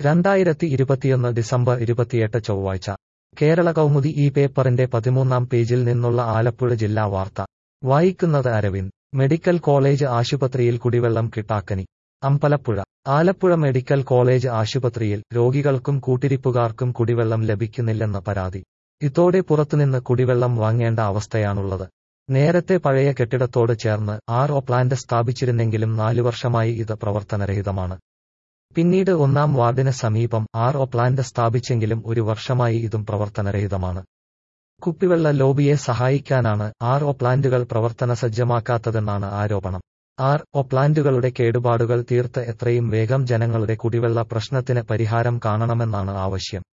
രണ്ടായിരത്തി ഇരുപത്തിയൊന്ന് ഡിസംബർ ഇരുപത്തിയെട്ട് ചൊവ്വാഴ്ച കേരള കൗമുദി ഈ പേപ്പറിന്റെ പതിമൂന്നാം പേജിൽ നിന്നുള്ള ആലപ്പുഴ ജില്ലാ വാർത്ത വായിക്കുന്നത് അരവിന്ദ് മെഡിക്കൽ കോളേജ് ആശുപത്രിയിൽ കുടിവെള്ളം കിട്ടാക്കനി അമ്പലപ്പുഴ ആലപ്പുഴ മെഡിക്കൽ കോളേജ് ആശുപത്രിയിൽ രോഗികൾക്കും കൂട്ടിരിപ്പുകാർക്കും കുടിവെള്ളം ലഭിക്കുന്നില്ലെന്ന് പരാതി ഇതോടെ പുറത്തുനിന്ന് കുടിവെള്ളം വാങ്ങേണ്ട അവസ്ഥയാണുള്ളത് നേരത്തെ പഴയ കെട്ടിടത്തോട് ചേർന്ന് ആർ ഒ പ്ലാന്റ് സ്ഥാപിച്ചിരുന്നെങ്കിലും നാലു വർഷമായി ഇത് പ്രവർത്തനരഹിതമാണ് പിന്നീട് ഒന്നാം വാർഡിന് സമീപം ആർ ഒ പ്ലാന്റ് സ്ഥാപിച്ചെങ്കിലും ഒരു വർഷമായി ഇതും പ്രവർത്തനരഹിതമാണ് കുപ്പിവെള്ള ലോബിയെ സഹായിക്കാനാണ് ആർ ഒ പ്ലാന്റുകൾ പ്രവർത്തന സജ്ജമാക്കാത്തതെന്നാണ് ആരോപണം ആർ ഒ പ്ലാന്റുകളുടെ കേടുപാടുകൾ തീർത്ത് എത്രയും വേഗം ജനങ്ങളുടെ കുടിവെള്ള പ്രശ്നത്തിന് പരിഹാരം കാണണമെന്നാണ് ആവശ്യം